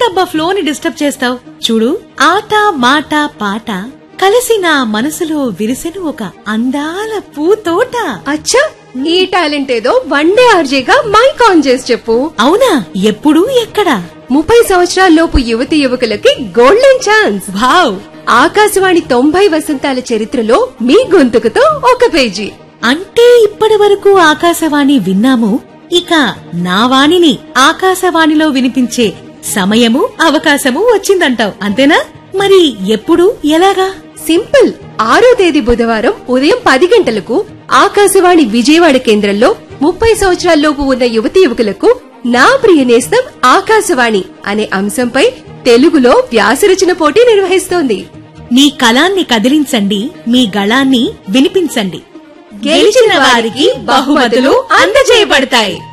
ఎందుకబ్బా ఫ్లోని disturb చేస్తావు చూడు ఆట మాట పాట కలిసి నా మనసులో విరిసెను ఒక అందాల పూతోట అచ్చా ఈ టాలెంట్ ఏదో వన్ డే ఆర్జేగా మైక్ ఆన్ చేసి చెప్పు అవునా ఎప్పుడు ఎక్కడ ముప్పై సంవత్సరాల లోపు యువతి యువకులకి గోల్డెన్ ఛాన్స్ వావ్ ఆకాశవాణి తొంభై వసంతాల చరిత్రలో మీ గొంతుకుతో ఒక పేజీ అంటే ఇప్పటి వరకు ఆకాశవాణి విన్నాము ఇక నా వాణిని ఆకాశవాణిలో వినిపించే సమయము అవకాశము వచ్చిందంటావు అంతేనా మరి ఎప్పుడు ఎలాగా సింపుల్ ఆరో తేదీ బుధవారం ఉదయం పది గంటలకు ఆకాశవాణి విజయవాడ కేంద్రంలో ముప్పై సంవత్సరాల లోపు ఉన్న యువతి యువకులకు నా ప్రియ నేస్తం ఆకాశవాణి అనే అంశంపై తెలుగులో వ్యాసరచన పోటీ నిర్వహిస్తోంది మీ కళాన్ని కదిలించండి మీ గళాన్ని వినిపించండి గెలిచిన వారికి బహుమతులు అందజేయబడతాయి